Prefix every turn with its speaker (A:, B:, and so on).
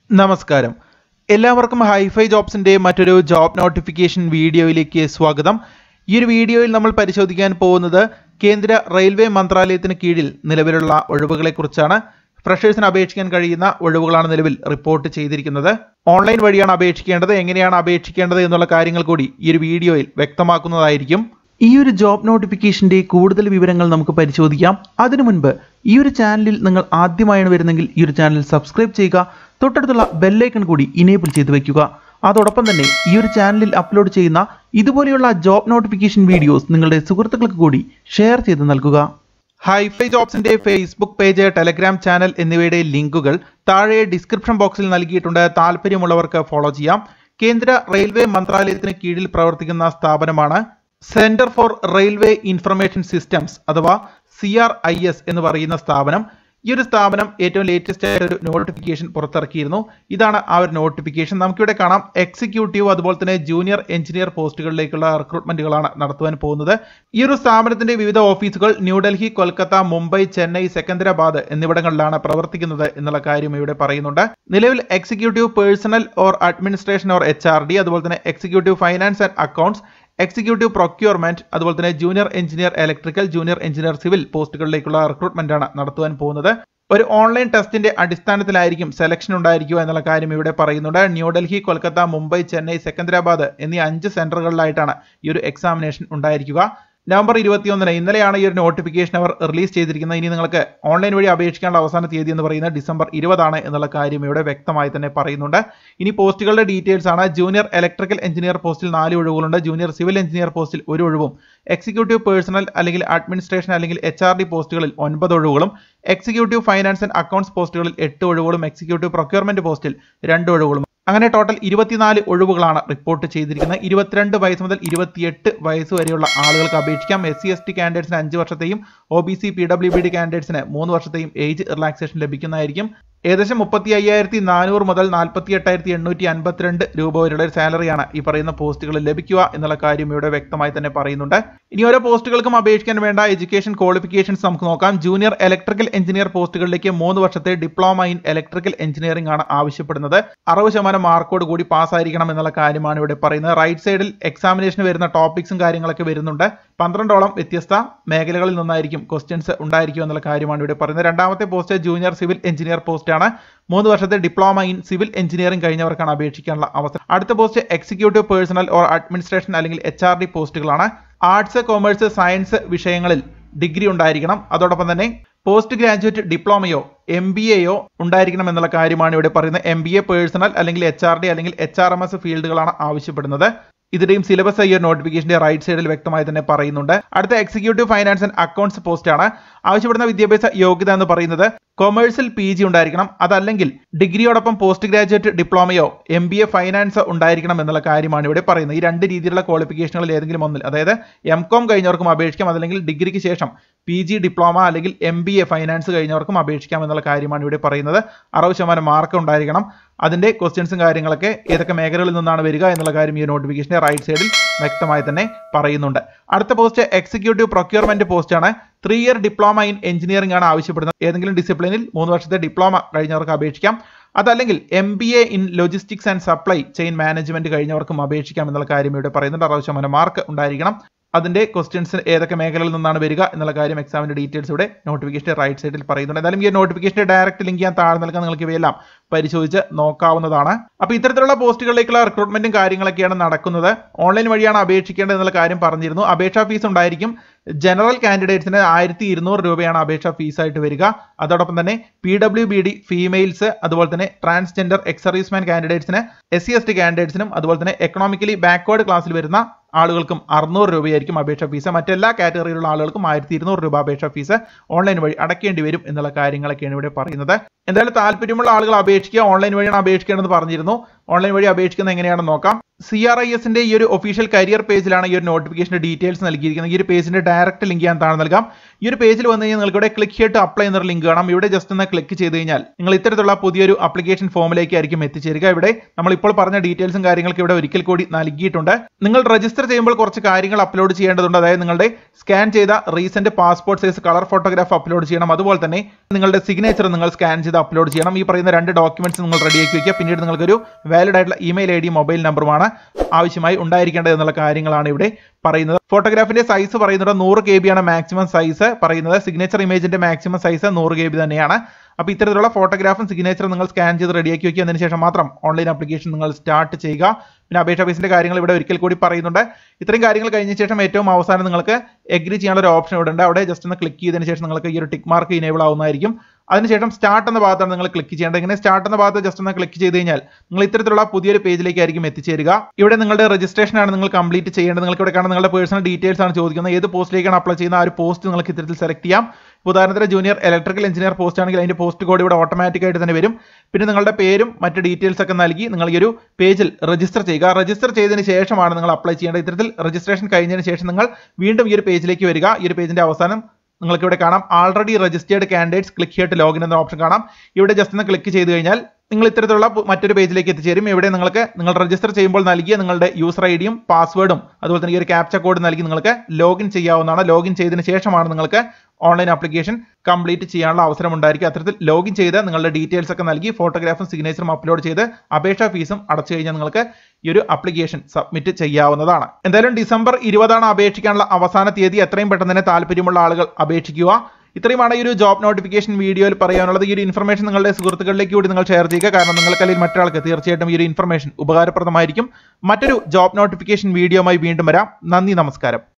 A: നമസ്കാരം എല്ലാവർക്കും ഹൈഫൈ ജോബ്സിന്റെ മറ്റൊരു ജോബ് നോട്ടിഫിക്കേഷൻ വീഡിയോയിലേക്ക് സ്വാഗതം ഈ ഒരു വീഡിയോയിൽ നമ്മൾ പരിശോധിക്കാൻ പോകുന്നത് കേന്ദ്ര റെയിൽവേ മന്ത്രാലയത്തിന് കീഴിൽ നിലവിലുള്ള ഒഴിവുകളെക്കുറിച്ചാണ് ഫ്രഷേഴ്സിന് അപേക്ഷിക്കാൻ കഴിയുന്ന ഒഴിവുകളാണ് നിലവിൽ റിപ്പോർട്ട് ചെയ്തിരിക്കുന്നത് ഓൺലൈൻ വഴിയാണ് അപേക്ഷിക്കേണ്ടത് എങ്ങനെയാണ് അപേക്ഷിക്കേണ്ടത് എന്നുള്ള കാര്യങ്ങൾ കൂടി ഈ ഒരു വീഡിയോയിൽ വ്യക്തമാക്കുന്നതായിരിക്കും ഈ ഒരു ജോബ് നോട്ടിഫിക്കേഷന്റെ കൂടുതൽ വിവരങ്ങൾ നമുക്ക് പരിശോധിക്കാം അതിനു മുൻപ് ഈ ഒരു ചാനലിൽ നിങ്ങൾ ആദ്യമായാണ് വരുന്നെങ്കിൽ ഈ ഒരു ചാനൽ സബ്സ്ക്രൈബ് ചെയ്യുക തൊട്ടടുത്തുള്ള ബെല്ലൈക്കൺ കൂടി ഇനേബിൾ ചെയ്ത് വെക്കുക അതോടൊപ്പം തന്നെ ഈ ഒരു ചാനലിൽ അപ്ലോഡ് ചെയ്യുന്ന ഇതുപോലെയുള്ള ജോബ് നോട്ടിഫിക്കേഷൻ വീഡിയോസ് നിങ്ങളുടെ സുഹൃത്തുക്കൾക്ക് കൂടി ഷെയർ ചെയ്ത് നൽകുക ഹൈഫൈ ജോബ്സിന്റെ ഫേസ്ബുക്ക് പേജ് ടെലഗ്രാം ചാനൽ എന്നിവയുടെ ലിങ്കുകൾ താഴെ ഡിസ്ക്രിപ്ഷൻ ബോക്സിൽ നൽകിയിട്ടുണ്ട് താല്പര്യമുള്ളവർക്ക് ഫോളോ ചെയ്യാം കേന്ദ്ര റെയിൽവേ മന്ത്രാലയത്തിന് കീഴിൽ പ്രവർത്തിക്കുന്ന സ്ഥാപനമാണ് centre for railway information systems അഥവാ സി ആർ ഐ എസ് എന്ന് പറയുന്ന സ്ഥാപനം ഈ ഒരു സ്ഥാപനം ഏറ്റവും ലേറ്റസ്റ്റ് ആയ ഒരു നോട്ടിഫിക്കേഷൻ പുറത്തിറക്കിയിരുന്നു ഇതാണ് ആ ഒരു നോട്ടിഫിക്കേഷൻ നമുക്കിവിടെ കാണാം എക്സിക്യൂട്ടീവ് അതുപോലെ തന്നെ ജൂനിയർ എഞ്ചിനീയർ പോസ്റ്റുകളിലേക്കുള്ള റിക്രൂട്ട്മെന്റുകളാണ് നടത്തുവാൻ പോകുന്നത് ഈ ഒരു സ്ഥാപനത്തിന്റെ വിവിധ ഓഫീസുകൾ ന്യൂഡൽഹി കൊൽക്കത്ത മുംബൈ ചെന്നൈ സെക്കന്ദരാബാദ് എന്നിവിടങ്ങളിലാണ് പ്രവർത്തിക്കുന്നത് എന്നുള്ള കാര്യം ഇവിടെ പറയുന്നുണ്ട് നിലവിൽ executive personnel or administration or H R D അതുപോലെ തന്നെ executive finance and accounts executive procurement അതുപോലെ തന്നെ junior engineer electrical junior engineer civil പോസ്റ്റുകളിലേക്കുള്ള റിക്രൂട്ട്മെന്റ് ആണ് നടത്തുവാൻ പോകുന്നത് ഒരു ഓൺലൈൻ ടെസ്റ്റിന്റെ അടിസ്ഥാനത്തിലായിരിക്കും സെലക്ഷൻ ഉണ്ടായിരിക്കുക എന്നുള്ള കാര്യം ഇവിടെ പറയുന്നുണ്ട് ന്യൂഡൽഹി കൊൽക്കത്ത മുംബൈ ചെന്നൈ സെക്കന്ദരാബാദ് എന്നീ അഞ്ച് സെന്ററുകളിലായിട്ടാണ് ഈ ഒരു എക്സാമിനേഷൻ ഉണ്ടായിരിക്കുക നവംബർ ഇരുപത്തിയൊന്നിന് ഇന്നലെയാണ് ഈ ഒരു നോട്ടിഫിക്കേഷൻ അവർ റിലീസ് ചെയ്തിരിക്കുന്നത് ഇനി നിങ്ങൾക്ക് ഓൺലൈൻ വഴി അപേക്ഷിക്കാനുള്ള അവസാന തീയതി എന്ന് പറയുന്നത് ഡിസംബർ ഇരുപതാണ് എന്നുള്ള കാര്യം ഇവിടെ വ്യക്തമായി തന്നെ പറയുന്നുണ്ട് ഇനി പോസ്റ്റുകളുടെ ഡീറ്റെയിൽസ് ആണ് ജൂനിയർ ഇലക്ട്രിക്കൽ എഞ്ചിനീയർ പോസ്റ്റിൽ നാല് ഒഴിവുകളുണ്ട് ജൂനിയർ സിവിൽ എഞ്ചിനീയർ പോസ്റ്റിൽ ഒരു ഒഴിവും എക്സിക്യൂട്ടീവ് പേഴ്സണൽ അല്ലെങ്കിൽ അഡ്മിനിസ്ട്രേഷൻ അല്ലെങ്കിൽ എച്ച് ആർ ഡി പോസ്റ്റുകളിൽ ഒൻപത് ഒഴിവുകളും എക്സിക്യൂട്ടീവ് ഫൈനാൻസ് ആൻഡ് അക്കൗണ്ട്സ് പോസ്റ്റുകളിൽ എട്ട് ഒഴിവുകളും എക്സിക്യൂട്ടീവ് പ്രൊക്യൂർമെന്റ് പോസ്റ്റിൽ രണ്ട് ഒഴിവുകളും അങ്ങനെ ടോട്ടൽ ഇരുപത്തിനാല് ഒഴിവുകളാണ് റിപ്പോർട്ട് ചെയ്തിരിക്കുന്നത് ഇരുപത്തിരണ്ട് വയസ്സ് മുതൽ ഇരുപത്തിയെട്ട് വയസ്സ് വരെയുള്ള ആളുകൾക്ക് അപേക്ഷിക്കാം എസ് സി എസ് ടി കാൻഡിഡേറ്റ്സിന് അഞ്ച് വർഷത്തെയും O B C P W B D കാൻഡിഡേറ്റ്സിന് മൂന്ന് വർഷത്തെയും ഏജ് റിലാക്സേഷൻ ലഭിക്കുന്നതായിരിക്കും ഏകദേശം മുപ്പത്തി അയ്യായിരത്തി നാനൂറ് മുതൽ നാൽപ്പത്തി എട്ടായിരത്തി എണ്ണൂറ്റി അൻപത്തിരണ്ട് രൂപ വരെയുള്ള ഒരു സാലറിയാണ് ഈ പറയുന്ന പോസ്റ്റുകളിൽ ലഭിക്കുക എന്നുള്ള കാര്യം ഇവിടെ വ്യക്തമായി തന്നെ പറയുന്നുണ്ട് ഇനി ഓരോ പോസ്റ്റുകൾക്കും അപേക്ഷിക്കാൻ വേണ്ട എഡ്യൂക്കേഷൻ ക്വാളിഫിക്കേഷൻസ് നമുക്ക് നോക്കാം ജൂനിയർ ഇലക്ട്രിക്കൽ എഞ്ചിനീയർ പോസ്റ്റുകളിലേക്ക് മൂന്ന് വർഷത്തെ ഡിപ്ലോമ ഇൻ ഇലക്ട്രിക്കൽ എഞ്ചിനീയറിംഗ് ആണ് ആവശ്യപ്പെടുന്നത് അറുപത് ശതമാനം മാർക്കോട് കൂടി പാസ്സായിരിക്കണം എന്നുള്ള കാര്യമാണ് ഇവിടെ പറയുന്നത് റൈറ്റ് സൈഡിൽ എക്സാമിനേഷന് വരുന്ന ടോപ്പിക്സും കാര്യങ്ങളൊക്കെ വരുന്നുണ്ട് പന്ത്രണ്ടോളം വ്യത്യസ്ത മേഖലകളിൽ നിന്നായിരിക്കും ക്വസ്റ്റ്യൻസ് ഉണ്ടായിരിക്കും എന്നുള്ള കാര്യമാണ് ഇവിടെ പറയുന്നത് രണ്ടാമത്തെ post junior civil engineer post ആണ് മൂന്ന് വർഷത്തെ ഡിപ്ലോമ ഇൻ സിവിൽ എഞ്ചിനീയറിംഗ് കഴിഞ്ഞവർക്കാണ് അപേക്ഷിക്കാനുള്ള അവസരം അടുത്ത post executive personnel or administration അല്ലെങ്കിൽ എച്ച് ആർ ഡി പോസ്റ്റുകളാണ് ആർട്സ് കൊമേഴ്സ് സയൻസ് വിഷയങ്ങളിൽ ഡിഗ്രി ഉണ്ടായിരിക്കണം അതോടൊപ്പം തന്നെ പോസ്റ്റ് ഗ്രാജുവേറ്റ് ഡിപ്ലോമയോ എം ബി എയോ ഉണ്ടായിരിക്കണം എന്നുള്ള കാര്യമാണ് ഇവിടെ പറയുന്നത് എം ബി എ പേഴ്സണൽ അല്ലെങ്കിൽ എച്ച് ആർ ഡി അല്ലെങ്കിൽ എച്ച് ആർ എം എസ് ഫീൽഡുകളാണ് ആവശ്യപ്പെടുന്നത് ഇതിന്റെയും സിലബസ് ഈ ഒരു നോട്ടിഫിക്കേഷന്റെ റൈറ്റ് സൈഡിൽ വ്യക്തമായി തന്നെ പറയുന്നുണ്ട് അടുത്ത executive finance and accounts post ആണ് ആവശ്യപ്പെടുന്ന വിദ്യാഭ്യാസ യോഗ്യത എന്ന് പറയുന്നത് കൊമേഴ്സിൽ പി ജി ഉണ്ടായിരിക്കണം അതല്ലെങ്കിൽ ഡിഗ്രിയോടൊപ്പം പോസ്റ്റ് ഗ്രാജുവേറ്റ് ഡിപ്ലോമയോ എം ബി എ ഫൈനാൻസ് ഉണ്ടായിരിക്കണം എന്നുള്ള കാര്യമാണ് ഇവിടെ പറയുന്നത് ഈ രണ്ട് രീതിയിലുള്ള ക്വാളിഫിക്കേഷനുകളിൽ ഏതെങ്കിലും ഒന്നിൽ അതായത് എം കോം കഴിഞ്ഞവർക്കും അപേക്ഷിക്കാം അതല്ലെങ്കിൽ ഡിഗ്രിക്ക് ശേഷം പി ജി ഡിപ്ലോമ അല്ലെങ്കിൽ എം ബി എ ഫൈനാൻസ് കഴിഞ്ഞവർക്കും അപേക്ഷിക്കാം എന്നുള്ള കാര്യമാണ് ഇവിടെ പറയുന്നത് അറുപത് ശതമാനം മാർക്ക് ഉണ്ടായിരിക്കണം അതിന്റെ ക്വസ്റ്റ്യൻസും കാര്യങ്ങളൊക്കെ ഏതൊക്കെ മേഖലകളിൽ നിന്നാണ് വരിക എന്നുള്ള കാര്യം ഈ നോട്ടിഫിക്കേഷന്റെ റൈറ്റ് സൈഡിൽ വ്യക്തമായി തന്നെ പറയുന്നുണ്ട് അടുത്ത പോസ്റ്റ് എക്സിക്യൂട്ടീവ് പ്രൊക്യൂർമെന്റ് പോസ്റ്റ് ആണ് three year diploma in engineering ആണ് ആവശ്യപ്പെടുന്നത് ഏതെങ്കിലും ഡിസിപ്ലിനിൽ മൂന്ന് വർഷത്തെ ഡിപ്ലോമ കഴിഞ്ഞവർക്ക് അപേക്ഷിക്കാം അതല്ലെങ്കിൽ M B A in logistics and supply chain management കഴിഞ്ഞവർക്കും അപേക്ഷിക്കാം എന്നുള്ള കാര്യം ഇവിടെ പറയുന്നുണ്ട് അറുപത് ശതമാനം മാർക്ക് ഉണ്ടായിരിക്കണം അതിന്റെ ക്വസ്റ്റ്യൻസ് ഏതൊക്കെ മേഖലയിൽ നിന്നാണ് വരിക എന്നുള്ള കാര്യം എക്സാമിന്റെ ഡീറ്റെയിൽസ് ഇവിടെ നോട്ടിഫിക്കേഷൻ റൈറ്റ് സൈഡിൽ പറയുന്നുണ്ട് എന്തായാലും ഈ നോട്ടിഫിക്കേഷന്റെ ഡയറക്റ്റ് ലിങ്ക് ഞാൻ താഴെ നൽകാൻ നിങ്ങൾക്ക് ഇവയെല്ലാം പരിശോധിച്ച് നോക്കാവുന്നതാണ് അപ്പോൾ ഇത്തരത്തിലുള്ള പോസ്റ്റുകളിലേക്കുള്ള റിക്രൂട്ട്മെന്റും കാര്യങ്ങളൊക്കെയാണ് നടക്കുന്നത് ഓൺലൈൻ വഴിയാണ് അപേക്ഷിക്കേണ്ടത് എന്നുള്ള കാര്യം പറഞ്ഞിരുന്നു അപേക്ഷാ ഫീസ് ഉണ്ടായിരിക്കും ജനറൽ കാൻഡിഡേറ്റ്സിന് ആയിരത്തി ഇരുന്നൂറ് രൂപയാണ് അപേക്ഷാ ഫീസായിട്ട് വരിക അതോടൊപ്പം തന്നെ P W B D females അതുപോലെ തന്നെ ട്രാൻസ്ജെൻഡർ എക്സ് സർവീസ്മാൻ കാൻഡിഡേറ്റ്സിന് എസ് സി എസ് ടി കാൻഡിഡേറ്റ്സിനും അതുപോലെ തന്നെ എക്കണോമിക്കലി ബാക്ക്വേർഡ് ക്ലാസ്സിൽ വരുന്ന ആളുകൾക്കും അറുന്നൂറ് രൂപയായിരിക്കും അപേക്ഷാ ഫീസ് മറ്റെല്ലാ കാറ്റഗറിയിലുള്ള ആളുകൾക്കും ആയിരത്തി ഇരുന്നൂറ് രൂപ അപേക്ഷാ ഫീസ് ഓൺലൈൻ വഴി അടയ്ക്കേണ്ടി വരും എന്നുള്ള കാര്യങ്ങളൊക്കെയാണ് ഇവിടെ പറയുന്നത് എന്തായാലും താല്പര്യമുള്ള ആളുകൾ അപേക്ഷിക്കുക ഓൺലൈൻ വഴിയാണ് അപേക്ഷിക്കേണ്ടതെന്ന് പറഞ്ഞിരുന്നു ഓൺലൈൻ വഴി അപേക്ഷിക്കുന്നത് എങ്ങനെയാണെന്ന് നോക്കാം സി ആർ ഐ എസിന്റെ ഈ ഒരു ഒഫീഷ്യൽ കരിയർ പേജിലാണ് ഈ ഒരു നോട്ടിഫിക്കേഷന്റെ ഡീറ്റെയിൽസ് നൽകിയിരിക്കുന്നത് ഈ ഒരു പേജിന്റെ ഡയറക്റ്റ് ലിങ്ക് ഞാൻ താഴെ നൽകാം ഈ ഒരു പേജിൽ വന്നു കഴിഞ്ഞാൽ നിങ്ങൾക്ക് ഇവിടെ ക്ലിക്ക് ചെയ്തിട്ട് അപ്ലൈ എന്നൊരു ലിങ്ക് കാണാം ഇവിടെ ജസ്റ്റ് ഒന്ന് ക്ലിക്ക് ചെയ്ത് കഴിഞ്ഞാൽ നിങ്ങൾ ഇത്തരത്തിലുള്ള പുതിയൊരു അപ്ലിക്കേഷൻ ഫോമിലേക്ക് ആയിരിക്കും എത്തിച്ചേരുക ഇവിടെ നമ്മൾ ഇപ്പോൾ പറഞ്ഞ ഡീറ്റെയിൽസും കാര്യങ്ങളൊക്കെ ഇവിടെ ഒരിക്കൽ കൂടി നൽകിയിട്ടുണ്ട് നിങ്ങൾ രജിസ്റ്റർ ചെയ്യുമ്പോൾ കുറച്ച് കാര്യങ്ങൾ അപ്ലോഡ് ചെയ്യേണ്ടതുണ്ട് അതായത് നിങ്ങളുടെ സ്കാൻ ചെയ്ത recent passport size colour photograph upload ചെയ്യണം അതുപോലെ തന്നെ നിങ്ങളുടെ സിഗ്നേച്ചർ നിങ്ങൾ സ്കാൻ ചെയ്ത് അപ്ലോഡ് ചെയ്യണം ഈ പറയുന്ന രണ്ട് ഡോക്യുമെന്റ്സ് നിങ്ങൾ റെഡിയാക്കി വെക്കുക പിന്നീട് നിങ്ങൾക്കൊരു വാലിഡ് ആയിട്ടുള്ള ഇമെയിൽ ഐ ഡി മൊബൈൽ നമ്പറുമാണ് ആവശ്യമായി ഉണ്ടായിരിക്കേണ്ടത് എന്നുള്ള കാര്യങ്ങളാണ് ഇവിടെ പറയുന്നത് ഫോട്ടോഗ്രാഫിന്റെ സൈസ് പറയുന്നത് നൂറ് കെ ബി ആണ് മാക്സിമം സൈസ് പറയുന്നത് സിഗ്നേച്ചർ ഇമേജിന്റെ മാക്സിമം സൈസ് നൂറ് കെ ബി തന്നെയാണ് അപ്പോൾ ഇത്തരത്തിലുള്ള ഫോട്ടോഗ്രാഫും സിഗ്നേച്ചറും നിങ്ങൾ സ്കാൻ ചെയ്ത് റെഡിയാക്കി വെക്കുക അതിന് ശേഷം മാത്രം ഓൺലൈൻ ആപ്ലിക്കേഷൻ നിങ്ങൾ സ്റ്റാർട്ട് ചെയ്യുക പിന്നെ അപേക്ഷ ഫീസിന്റെ കാര്യങ്ങൾ ഇവിടെ ഒരിക്കൽ കൂടി പറയുന്നുണ്ട് ഇത്രയും കാര്യങ്ങൾ കഴിഞ്ഞ ശേഷം ഏറ്റവും അവസാനം നിങ്ങൾക്ക് എഗ്രി ചെയ്യാനുള്ള ഒരു ഓപ്ഷൻ ഇവിടെ ഉണ്ട് അവിടെ ജസ്റ്റ് ഒന്ന് ക്ലിക്ക് ചെയ്തതിന് ശേഷം നിങ്ങൾക്ക് ഈ ഒരു ടിക്ക് മാർക്ക് ഇനേബിൾ ആവുന്നതായിരിക്കും അതിനുശേഷം സ്റ്റാർട്ട് എന്ന ഭാഗത്താണ് നിങ്ങൾ ക്ലിക്ക് ചെയ്യേണ്ടത് ഇങ്ങനെ സ്റ്റാർട്ട് എന്ന ഭാഗത്ത് ജസ്റ്റ് ഒന്ന് ക്ലിക്ക് ചെയ്ത് കഴിഞ്ഞാൽ നിങ്ങൾ ഇത്തരത്തിലുള്ള പുതിയൊരു പേജിലേക്കായിരിക്കും എത്തിച്ചേരുക ഇവിടെ നിങ്ങളുടെ രജിസ്ട്രേഷൻ ആണ് നിങ്ങൾ കംപ്ലീറ്റ് ചെയ്യേണ്ടത് നിങ്ങൾക്ക് ഇവിടെ കാണാൻ നിങ്ങളുടെ പേഴ്സണൽ ഡീറ്റെയിൽസ് ആണ് ചോദിക്കുന്നത് ഏത് പോസ്റ്റിലേക്കാണ് അപ്ലൈ ചെയ്യുന്ന ആ ഒരു പോസ്റ്റ് നിങ്ങൾക്ക് ഇത്തരത്തിൽ സെലക്ട് ചെയ്യാം ഉദാഹരണത്തിന് ജൂനിയർ ഇലക്ട്രിക്കൽ എഞ്ചിനീയർ പോസ്റ്റ് ആണെങ്കിൽ അതിന്റെ പോസ്റ്റ് കോഡ് ഇവിടെ ഓട്ടോമാറ്റിക് ആയിട്ട് തന്നെ വരും പിന്നെ നിങ്ങളുടെ പേരും മറ്റ് ഡീറ്റെയിൽസ് ഒക്കെ നൽകി നിങ്ങൾ ഈ ഒരു പേജിൽ രജിസ്റ്റർ ചെയ്യുക രജിസ്റ്റർ ചെയ്തതിന് ശേഷമാണ് നിങ്ങൾ അപ്ലൈ ചെയ്യേണ്ടത് ഇത്തരത്തിൽ രജിസ്ട്രേഷൻ കഴിഞ്ഞതിന് ശേഷം നിങ്ങൾ വീണ്ടും ഈ ഒരു പേജിലേക്ക് വരിക ഈ ഒരു പേജിന്റെ അവസാനം നിങ്ങൾക്ക് ഇവിടെ കാണാം ആൾറെഡി രജിസ്റ്റേർഡ് കാൻഡിഡേറ്റ്സ് ക്ലിക്ക് ചെയ്തിട്ട് ലോഗിൻ എന്ന ഓപ്ഷൻ കാണാം ഇവിടെ ജസ്റ്റ് ഒന്ന് ക്ലിക്ക് ചെയ്ത് കഴിഞ്ഞാൽ നിങ്ങൾ ഇത്തരത്തിലുള്ള പു- മറ്റൊരു പേജിലേക്ക് എത്തിച്ചേരും ഇവിടെ നിങ്ങൾക്ക് നിങ്ങൾ രജിസ്റ്റർ ചെയ്യുമ്പോൾ നൽകിയ നിങ്ങളുടെ യൂസർ ഐ ഡിയും പാസ്വേഡും അതുപോലെ തന്നെ ഈ ഒരു ക്യാപ്ച കോഡ് നൽകി നിങ്ങൾക്ക് ലോഗിൻ ചെയ്യാവുന്നതാണ് ലോഗിൻ ചെയ്തതിന് ശേഷമാണ് നിങ്ങൾക്ക് ഓൺലൈൻ ആപ്ലിക്കേഷൻ കംപ്ലീറ്റ് ചെയ്യാനുള്ള അവസരം ഉണ്ടായിരിക്കും അത്തരത്തിൽ ലോഗിൻ ചെയ്ത് നിങ്ങളുടെ ഡീറ്റെയിൽസ് ഒക്കെ നൽകി ഫോട്ടോഗ്രാഫും സിഗ്നേച്ചറും അപ്ലോഡ് ചെയ്ത് അപേക്ഷാ ഫീസും അടച്ചു കഴിഞ്ഞാൽ നിങ്ങൾക്ക് ഈ ഒരു ആപ്ലിക്കേഷൻ സബ്മിറ്റ് ചെയ്യാവുന്നതാണ് എന്തായാലും ഡിസംബർ ഇരുപതാണ് അപേക്ഷിക്കാനുള്ള അവസാന തീയതി എത്രയും പെട്ടെന്ന് തന്നെ താല്പര്യമുള്ള ആളുകൾ അപേക്ഷിക്കുക ഇത്രയുമാണ് ഈ ഒരു ജോബ് നോട്ടിഫിക്കേഷൻ വീഡിയോയിൽ പറയാനുള്ളത് ഈ ഒരു ഇൻഫർമേഷൻ നിങ്ങളുടെ സുഹൃത്തുക്കളിലേക്ക് കൂടി നിങ്ങൾ ഷെയർ ചെയ്യുക കാരണം നിങ്ങൾക്ക് അല്ലെങ്കിൽ മറ്റൊരാൾക്ക് തീർച്ചയായിട്ടും ഈ ഒരു ഇൻഫർമേഷൻ ഉപകാരപ്രദമായിരിക്കും മറ്റൊരു ജോബ് നോട്ടിഫിക്കേഷൻ വീഡിയോയുമായി വീണ്ടും വരാം നന്ദി നമസ്കാരം